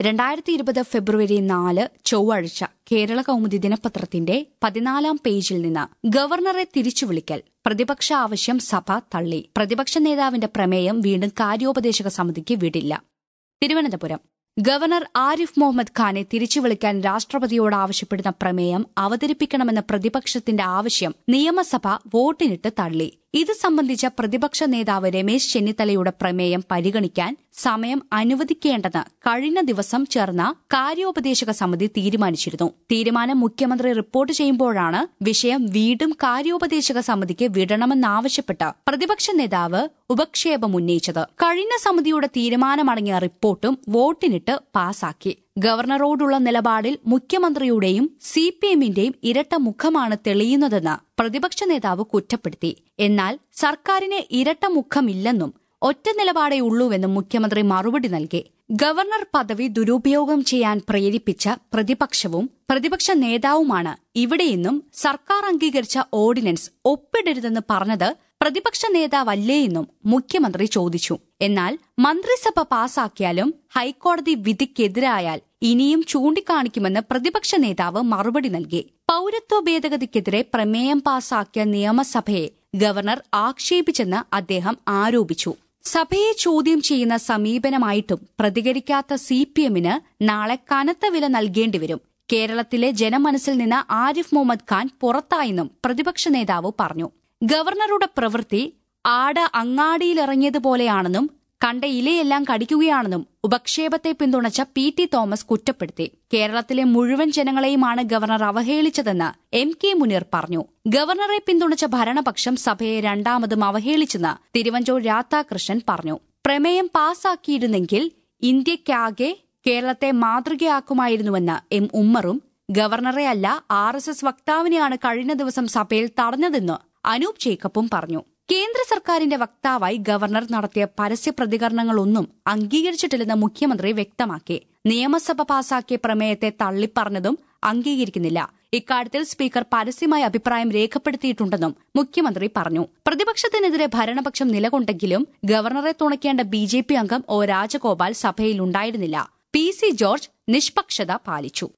രണ്ടായിരത്തി ഇരുപത് ഫെബ്രുവരി നാല് ചൊവ്വാഴ്ച കേരള കൗമുദി ദിനപത്രത്തിന്റെ പതിനാലാം പേജിൽ നിന്ന് ഗവർണറെ തിരിച്ചു വിളിക്കൽ പ്രതിപക്ഷ ആവശ്യം സഭ തള്ളി പ്രതിപക്ഷ നേതാവിന്റെ പ്രമേയം വീണ്ടും കാര്യോപദേശക സമിതിക്ക് വിടില്ല തിരുവനന്തപുരം ഗവർണർ ആരിഫ് മുഹമ്മദ് ഖാനെ തിരിച്ചു വിളിക്കാൻ രാഷ്ട്രപതിയോട് ആവശ്യപ്പെടുന്ന പ്രമേയം അവതരിപ്പിക്കണമെന്ന പ്രതിപക്ഷത്തിന്റെ ആവശ്യം നിയമസഭ വോട്ടിനിട്ട് തള്ളി ഇത് സംബന്ധിച്ച പ്രതിപക്ഷ നേതാവ് രമേശ് ചെന്നിത്തലയുടെ പ്രമേയം പരിഗണിക്കാൻ സമയം അനുവദിക്കേണ്ടെന്ന് കഴിഞ്ഞ ദിവസം ചേർന്ന കാര്യോപദേശക സമിതി തീരുമാനിച്ചിരുന്നു തീരുമാനം മുഖ്യമന്ത്രി റിപ്പോർട്ട് ചെയ്യുമ്പോഴാണ് വിഷയം വീണ്ടും കാര്യോപദേശക സമിതിക്ക് വിടണമെന്നാവശ്യപ്പെട്ട് പ്രതിപക്ഷ നേതാവ് ഉപക്ഷേപം ഉന്നയിച്ചത് കഴിഞ്ഞ സമിതിയുടെ തീരുമാനമടങ്ങിയ റിപ്പോർട്ടും വോട്ടിനിട്ട് പാസാക്കി ഗവർണറോടുള്ള നിലപാടിൽ മുഖ്യമന്ത്രിയുടെയും സി പി എമ്മിന്റെയും ഇരട്ട മുഖമാണ് തെളിയുന്നതെന്ന് പ്രതിപക്ഷ നേതാവ് കുറ്റപ്പെടുത്തി എന്നാൽ സർക്കാരിന് ഇരട്ട മുഖമില്ലെന്നും ഒറ്റ നിലപാടേ ഉള്ളൂവെന്നും മുഖ്യമന്ത്രി മറുപടി നൽകി ഗവർണർ പദവി ദുരുപയോഗം ചെയ്യാൻ പ്രേരിപ്പിച്ച പ്രതിപക്ഷവും പ്രതിപക്ഷ നേതാവുമാണ് ഇവിടെയെന്നും സർക്കാർ അംഗീകരിച്ച ഓർഡിനൻസ് ഒപ്പിടരുതെന്ന് പറഞ്ഞത് പ്രതിപക്ഷ നേതാവല്ലേയെന്നും മുഖ്യമന്ത്രി ചോദിച്ചു എന്നാൽ മന്ത്രിസഭ പാസാക്കിയാലും ഹൈക്കോടതി വിധിക്കെതിരായാൽ ഇനിയും ചൂണ്ടിക്കാണിക്കുമെന്ന് പ്രതിപക്ഷ നേതാവ് മറുപടി നൽകി പൌരത്വ ഭേദഗതിക്കെതിരെ പ്രമേയം പാസാക്കിയ നിയമസഭയെ ഗവർണർ ആക്ഷേപിച്ചെന്ന് അദ്ദേഹം ആരോപിച്ചു സഭയെ ചോദ്യം ചെയ്യുന്ന സമീപനമായിട്ടും പ്രതികരിക്കാത്ത സി പി എമ്മിന് നാളെ കനത്ത വില നൽകേണ്ടിവരും കേരളത്തിലെ ജനമനസ്സിൽ നിന്ന് ആരിഫ് മുഹമ്മദ് ഖാൻ പുറത്തായെന്നും പ്രതിപക്ഷ നേതാവ് പറഞ്ഞു ഗവർണറുടെ പ്രവൃത്തി ആട് അങ്ങാടിയിലിറങ്ങിയതുപോലെയാണെന്നും കണ്ട ഇലയെല്ലാം കടിക്കുകയാണെന്നും ഉപക്ഷേപത്തെ പിന്തുണച്ച പി ടി തോമസ് കുറ്റപ്പെടുത്തി കേരളത്തിലെ മുഴുവൻ ജനങ്ങളെയുമാണ് ഗവർണർ അവഹേളിച്ചതെന്ന് എം കെ മുനീർ പറഞ്ഞു ഗവർണറെ പിന്തുണച്ച ഭരണപക്ഷം സഭയെ രണ്ടാമതും അവഹേളിച്ചെന്ന് തിരുവഞ്ചൂർ രാധാകൃഷ്ണൻ പറഞ്ഞു പ്രമേയം പാസാക്കിയിരുന്നെങ്കിൽ ഇന്ത്യയ്ക്കാകെ കേരളത്തെ മാതൃകയാക്കുമായിരുന്നുവെന്ന് എം ഉമ്മറും ഗവർണറെ അല്ല ആർ എസ് എസ് വക്താവിനെയാണ് കഴിഞ്ഞ ദിവസം സഭയിൽ തടഞ്ഞതെന്ന് അനൂപ് ജേക്കബും പറഞ്ഞു കേന്ദ്ര സർക്കാരിന്റെ വക്താവായി ഗവർണർ നടത്തിയ പരസ്യ പ്രതികരണങ്ങളൊന്നും അംഗീകരിച്ചിട്ടില്ലെന്ന് മുഖ്യമന്ത്രി വ്യക്തമാക്കി നിയമസഭ പാസാക്കിയ പ്രമേയത്തെ തള്ളിപ്പറഞ്ഞതും അംഗീകരിക്കുന്നില്ല ഇക്കാര്യത്തിൽ സ്പീക്കർ പരസ്യമായി അഭിപ്രായം രേഖപ്പെടുത്തിയിട്ടുണ്ടെന്നും മുഖ്യമന്ത്രി പറഞ്ഞു പ്രതിപക്ഷത്തിനെതിരെ ഭരണപക്ഷം നിലകൊണ്ടെങ്കിലും ഗവർണറെ തുണയ്ക്കേണ്ട ബി ജെ പി അംഗം ഒ രാജഗോപാൽ സഭയിലുണ്ടായിരുന്നില്ല പി സി ജോർജ് നിഷ്പക്ഷത പാലിച്ചു